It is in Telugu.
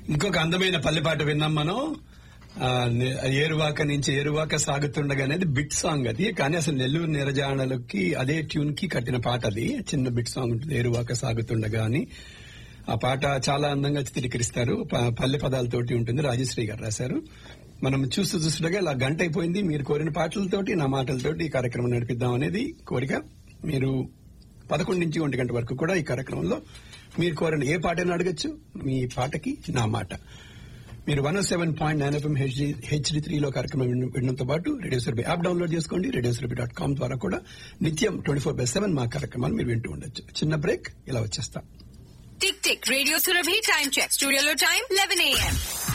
ఇంకొక అందమైన పల్లెపాట విన్నాం మనం ఆ, నే- ఏరువాక నుంచి ఏరువాక సాగుతుండగా అనేది బిట్ సాంగ్ అది కానీ అసలు నెల్లూరు నిరజాణలకి అదే ట్యూన్ కి కట్టిన పాట అది చిన్న బిట్ సాంగ్ ఉంటుంది ఏరువాక సాగుతుండగా అని ఆ పాట చాలా అందంగా చిత్రీకరిస్తారు ప- పల్లె పదాలతోటి ఉంటుంది రాజశ్రీ గారు రాశారు మనం చూస్తూ చూస్తుండగా ఇలా గంట అయిపోయింది మీరు కోరిన పాటలతోటి నా మాటలతోటి ఈ కార్యక్రమం నడిపిద్దాం అనేది కోరిక మీరు పదకొండు నుంచి ఒంటి గంట వరకు కూడా ఈ కార్యక్రమంలో మీరు కోరిన ఏ పాటైనా అడగచ్చు మీ పాటకి నా మాట మీరు one seven point nine FM HD HD త్రీలో కార్యక్రమం విన్న- వినడంతో పాటు రేడియో సురభి యాప్ డౌన్లోడ్ చేసుకోండి రేడియో సురభి డాట్ కామ్ ద్వారా కూడా నిత్యం ట్వంటీ ఫోర్ బై సెవెన్ మా కార్యక్రమాలు మీరు వింటూ ఉండొచ్చు చిన్న బ్రేక్ ఇలా వచ్చేస్తాం tick tick radio Surabhi time check స్టూడియోలో టైం లెవెన్ ఏఎం